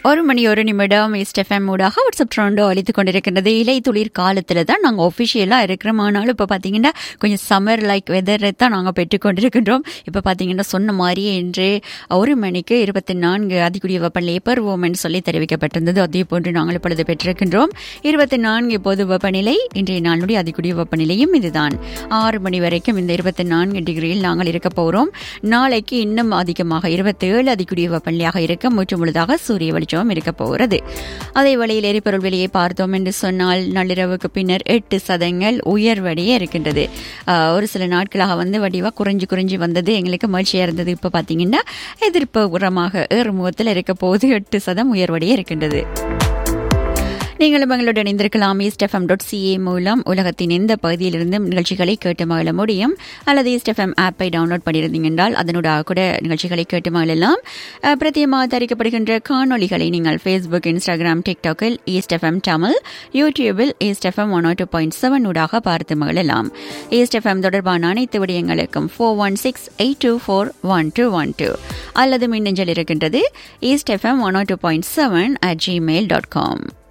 ஒரு மணி ஒரு நிமிடம் எஸ்டெஃப்எம் ஊடாக வாட்ஸ்அப் ட்ரெண்டோ அளித்து கொண்டிருக்கின்றது இலை துளிர் காலத்தில் தான் நாங்கள் ஒஃபிஷியலாக இருக்கிறோம் ஆனாலும் இப்போ பார்த்தீங்கன்னா கொஞ்சம் சம்மர் லைக் வெதரை தான் நாங்கள் பெற்றுக்கொண்டிருக்கின்றோம் இப்போ பார்த்தீங்கன்னா சொன்ன மாதிரியே இன்று ஒரு மணிக்கு இருபத்தி நான்கு அதிகுடிய வெப்பநிலை பருவம் சொல்லி தெரிவிக்கப்பட்டிருந்தது அதே போன்று நாங்கள் இப்பொழுது பெற்றிருக்கின்றோம் இருபத்தி நான்கு பொது வெப்பநிலை இன்றைய நாளுடைய அதிகுடிய வெப்பநிலையும் இதுதான் ஆறு மணி வரைக்கும் இந்த இருபத்தி நான்கு டிகிரியில் நாங்கள் இருக்க போகிறோம் நாளைக்கு இன்னும் அதிகமாக இருபத்தி ஏழு அதிகுடிய வெப்பநிலையாக இருக்க முற்று முழுதாக சூரிய வெளிச்சம் இருக்க போகிறது அதே வழியில் எரிபொருள் விலையை பார்த்தோம் என்று சொன்னால் நள்ளிரவுக்கு பின்னர் எட்டு சதங்கள் உயர்வடையே இருக்கின்றது ஆஹ், ஒரு சில நாட்களாக வந்து வடிவாக குறைஞ்சு குறைஞ்சு வந்தது எங்களுக்கு மகிழ்ச்சியாக இருந்தது இப்போ பார்த்தீங்கன்னா எதிர்ப்பு உரமாக ஏறுமுகத்தில் இருக்க போது எட்டு சதம் உயர்வடையே இருக்கின்றது நீங்களும் எங்களுடன் இணைந்திருக்கலாம் ஈஸ்டெஃப்எம் டாட் சிஏ மூலம் உலகத்தின் எந்த பகுதியிலிருந்து நிகழ்ச்சிகளை கேட்டு மகிழ முடியும் அல்லது ஈஸ்டெஃப்எம் ஆப்பை டவுன்லோட் பண்ணியிருந்தீங்க என்றால் அதனூடாக கூட நிகழ்ச்சிகளை கேட்டு மகிழலாம் அஹ், பிரத்யேகமாக தயாரிக்கப்படுகின்ற காணொளிகளை நீங்கள் ஃபேஸ்புக் இன்ஸ்டாகிராம் டிக்டாக்கில் ஈஸ்டெஃப்எம் தமிழ் யூடியூபில் East FM one two point seven ஊடாக பார்த்து மகிழலாம் ஈஸ்டெஃப்எம் தொடர்பான அனைத்து விடயங்களுக்கும் four one six eight two four one two one two அல்லது மின்னஞ்சல் இருக்கின்றது East FM one two point seven at Gmail dot com